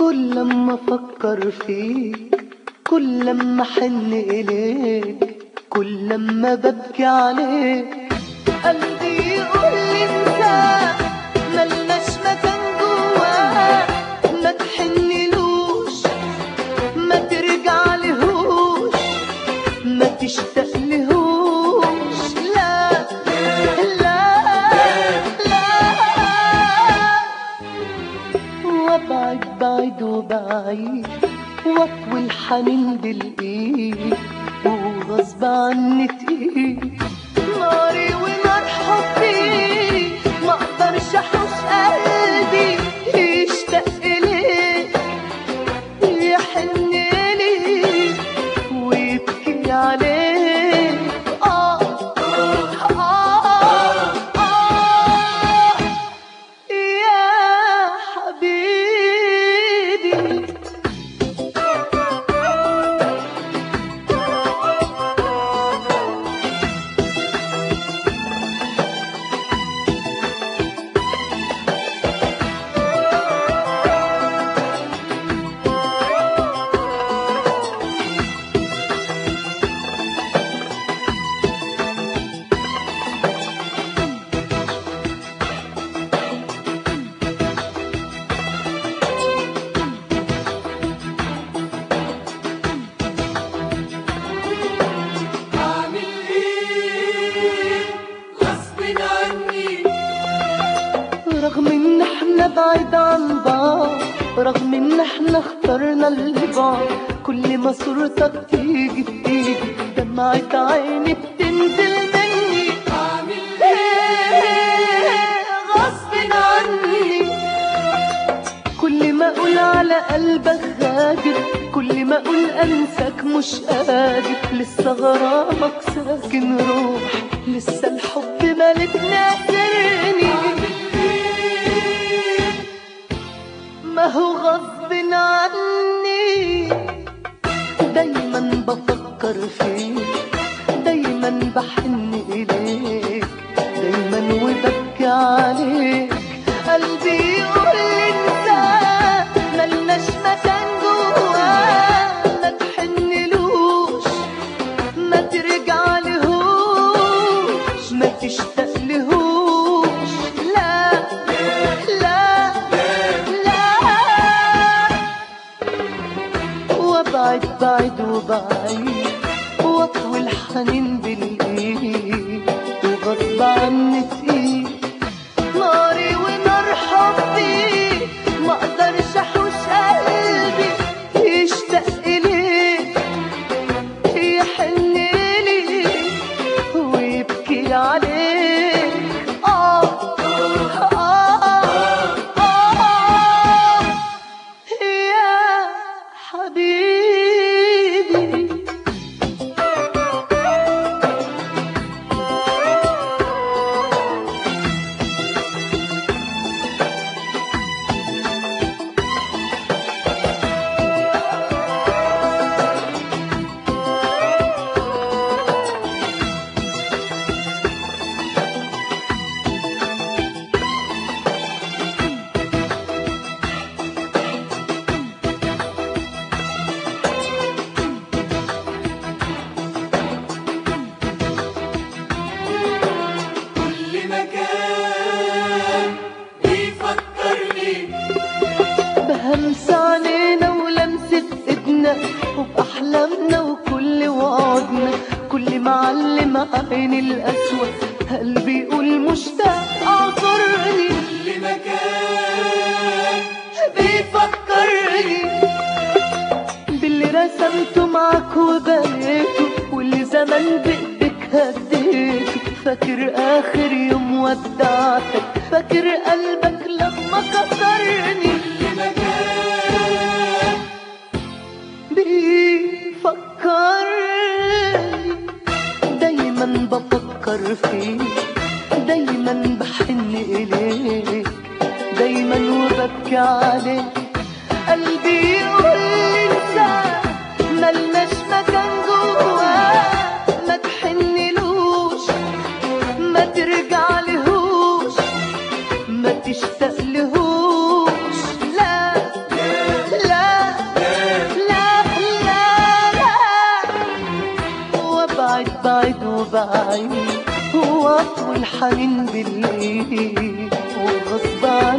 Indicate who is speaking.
Speaker 1: كل لما افكر فيك كل لما احن اليك كل لما ببكي عليك قلبي يقول لي انت ملناش مكان جواه ما تحنلوش ما ترجع لهوش ما تشتاق لهوش لا لا لا وابعد بعيد وبعيد واطوي الحنين بالايد وغصب عني تقيل ناري ونار حبي ما اقدرش احوش قلبي يشتاق ليك يحن ليك ويبكي عليك آه آه آه يا حبيبي
Speaker 2: أعمل إيه غصب عني
Speaker 1: رغم ان احنا بعيد عن بعض رغم ان احنا اخترنا البعد كل ما صورتك تيجي بتيجي دمعة عيني بتنزل مني
Speaker 2: أعمل
Speaker 1: إيه غصب عني كل ما اقول على قلبك غادر كل ما اقول انساك مش قادر لسه غرامك ساكن روح لسه الحب مالك ناكرني ما هو غصب عني دايما بفكر فيك دايما بحن اليك دايما وببكي عليك قلبي يقول انت ملناش مكان جواه ما تحنلوش ما ترجع لهوش ما تشتاق لهوش لا لا لا وابعد بعد وبعيد واطوي الحنين بالايد وغصب عني تقيل ناري ونار حبي ما اقدرش احوش قلبي يشتاق ليك يحن ليك ويبكي عليك آه آه آه يا حبيبي
Speaker 2: كل مكان بيفكرني
Speaker 1: بهمس علينا ولمسة ايدنا وبأحلامنا وكل وعدنا كل معلم عيني الأسود قلبي يقول مشتاق اعذرني
Speaker 2: كل مكان
Speaker 1: بيفكرني باللي رسمته معاك وبنيته واللي زمان بإيدك هديته فاكر آخر يوم ودعتك فاكر قلبك لما كسرني
Speaker 2: كل مكان
Speaker 1: بيفكرني دايما بفكر فيك دايما بحن إليك دايما وببكي عليك قلبي يقول لي انت ملناش مكان جواه ما تحنلوش ما ترجع لهوش ما تشتاق لهوش لا عيني وعطو الحنين بالليل وغصب عني